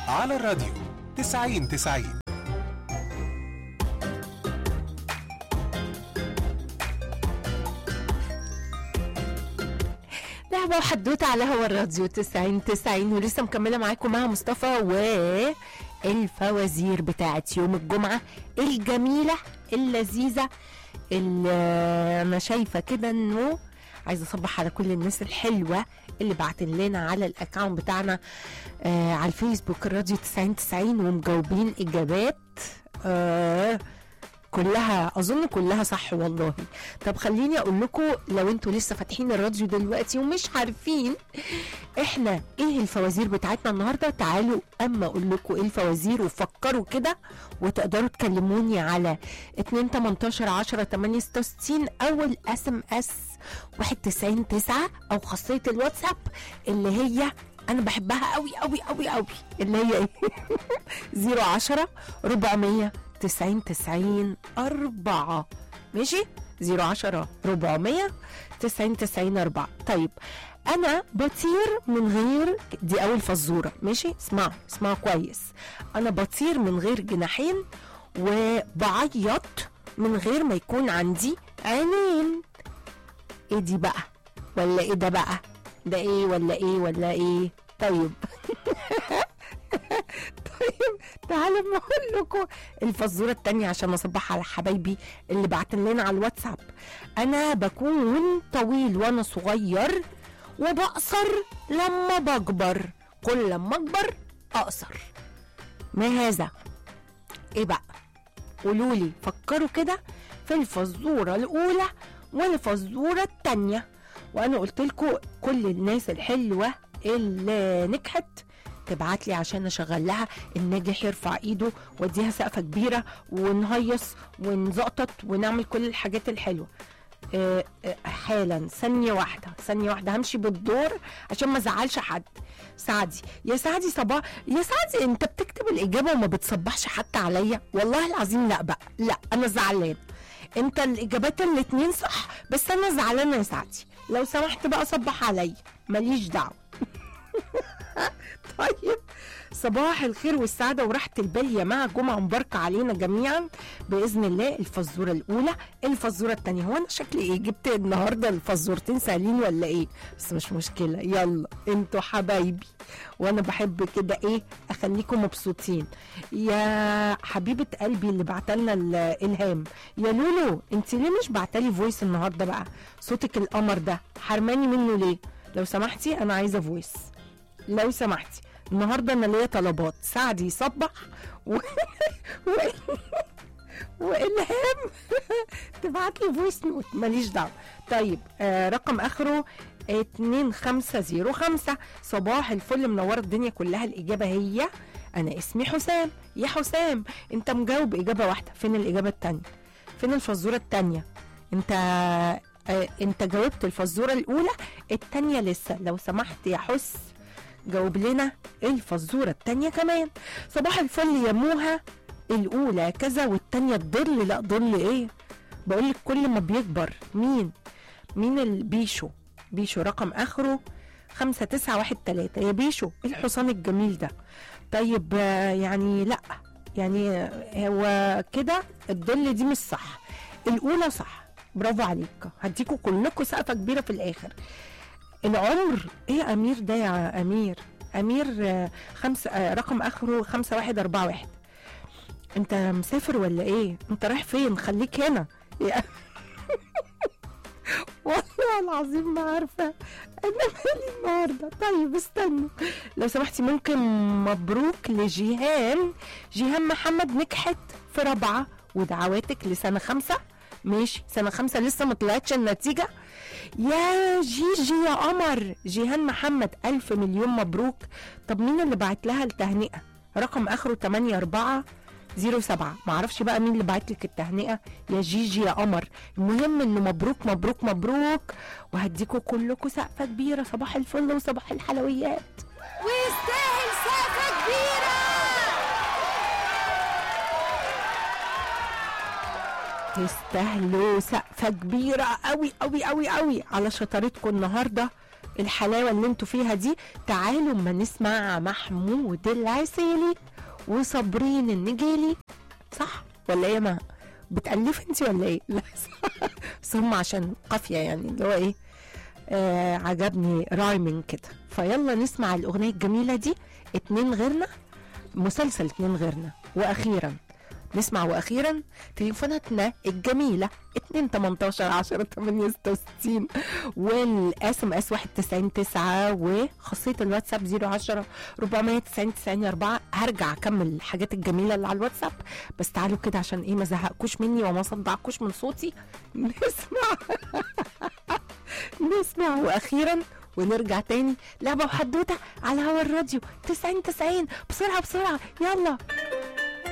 على الراديو 90 90 لعبة وحدوتة على هوا الراديو 90 90 ولسه مكملة معاكم مع مصطفى و الفوازير بتاعت يوم الجمعة الجميلة اللذيذة اللي أنا شايفة كده إنه عايزة أصبح على كل الناس الحلوة اللي بعتن لنا على الأكاونت بتاعنا آه على الفيسبوك الراديو 90 90 ومجاوبين إجابات آه كلها اظن كلها صح والله طب خليني اقول لكم لو انتوا لسه فاتحين الراديو دلوقتي ومش عارفين احنا ايه الفوازير بتاعتنا النهارده تعالوا اما اقول لكم ايه الفوازير وفكروا كده وتقدروا تكلموني على 2 18 10 8 66 او الاس ام اس 91 9 او خاصيه الواتساب اللي هي انا بحبها قوي قوي قوي قوي اللي هي ايه 010 400 90 90 4 ماشي 010 400 90 90 4 طيب انا بطير من غير دي اول فزوره ماشي اسمعوا اسمعوا كويس انا بطير من غير جناحين وبعيط من غير ما يكون عندي عينين ايه دي بقى ولا ايه ده بقى ده ايه ولا ايه ولا ايه طيب طيب تعالوا ما اقول لكم الفزوره التانية عشان اصبح على حبايبي اللي بعتن لنا على الواتساب انا بكون طويل وانا صغير وبقصر لما بكبر كل لما اكبر اقصر ما هذا ايه بقى قولوا لي فكروا كده في الفزوره الاولى والفزوره التانية وانا قلت لكم كل الناس الحلوه اللي نجحت تبعت لي عشان اشغل لها الناجح يرفع ايده واديها سقفه كبيره ونهيص ونزقطط ونعمل كل الحاجات الحلوه آه، آه، حالا ثانية واحدة ثانية واحدة همشي بالدور عشان ما ازعلش حد سعدي يا سعدي صباح يا سعدي انت بتكتب الإجابة وما بتصبحش حتى عليا والله العظيم لا بقى لا أنا زعلان انت الإجابات الاتنين صح بس أنا زعلانة يا سعدي لو سمحت بقى صبح عليا ماليش دعوة طيب صباح الخير والسعادة وراحة البال يا جماعة جمعة مباركة علينا جميعا بإذن الله الفزورة الأولى الفزورة الثانية هو أنا شكلي إيه جبت النهاردة الفزورتين سهلين ولا إيه بس مش مشكلة يلا انتوا حبايبي وأنا بحب كده إيه أخليكم مبسوطين يا حبيبة قلبي اللي بعتلنا الإلهام يا لولو انت ليه مش بعتلي فويس النهاردة بقى صوتك القمر ده حرماني منه ليه لو سمحتي أنا عايزة فويس لو سمحتي النهارده انا ليا طلبات سعدي يصبح و... و... والهام تبعت لي فويس نوت ماليش دعوه طيب آه رقم اخره 2505 صباح الفل منوره الدنيا كلها الاجابه هي انا اسمي حسام يا حسام انت مجاوب اجابه واحده فين الاجابه الثانيه فين الفزوره الثانيه انت آه انت جاوبت الفزوره الاولى الثانيه لسه لو سمحت يا حس جاوب لنا الفزوره الثانيه كمان صباح الفل يا موها الاولى كذا والثانيه تضل لا ضل ايه بقول لك كل ما بيكبر مين مين البيشو بيشو رقم اخره خمسة تسعة واحد تلاتة يا بيشو إيه الحصان الجميل ده طيب آه، يعني لا يعني آه، هو كده الضل دي مش صح الاولى صح برافو عليك هديكوا كلكم سقفه كبيره في الاخر العمر ايه يا امير ده يا امير امير آه، خمسة آه، رقم اخره خمسة واحد اربعة واحد انت مسافر ولا ايه انت رايح فين خليك هنا يا والله العظيم ما عارفه انا مالي النهارده طيب استنوا لو سمحتي ممكن مبروك لجيهان جيهان محمد نجحت في رابعه ودعواتك لسنه خمسه ماشي سنه خمسه لسه ما طلعتش النتيجه يا جيجي يا قمر جيهان محمد ألف مليون مبروك طب مين اللي بعت لها التهنئة رقم آخره 8 4 07 معرفش بقى مين اللي بعت لك التهنئة يا جيجي يا قمر المهم انه مبروك مبروك مبروك وهديكوا كلكوا سقفة كبيرة صباح الفل وصباح الحلويات ويستاهل سقفة كبيرة تستاهلوا سقفة كبيرة قوي قوي قوي قوي على شطارتكم النهاردة الحلاوه اللي انتوا فيها دي تعالوا اما نسمع محمود العسيلي وصابرين النجيلي صح ولا ايه ما بتألف انت ولا ايه لا صح. بس هم عشان قافيه يعني اللي هو ايه آه عجبني رايمنج كده فيلا نسمع الاغنيه الجميله دي اتنين غيرنا مسلسل اتنين غيرنا واخيرا نسمع واخيرا تليفوناتنا الجميله 2 18 10 8 66 والاس ام اس 1999 وخاصيه الواتساب 010 490 90 4 هرجع اكمل الحاجات الجميله اللي على الواتساب بس تعالوا كده عشان ايه ما زهقكوش مني وما صدعكوش من صوتي نسمع نسمع واخيرا ونرجع تاني لعبه وحدوته على هوا الراديو 90 90 بسرعه بسرعه يلا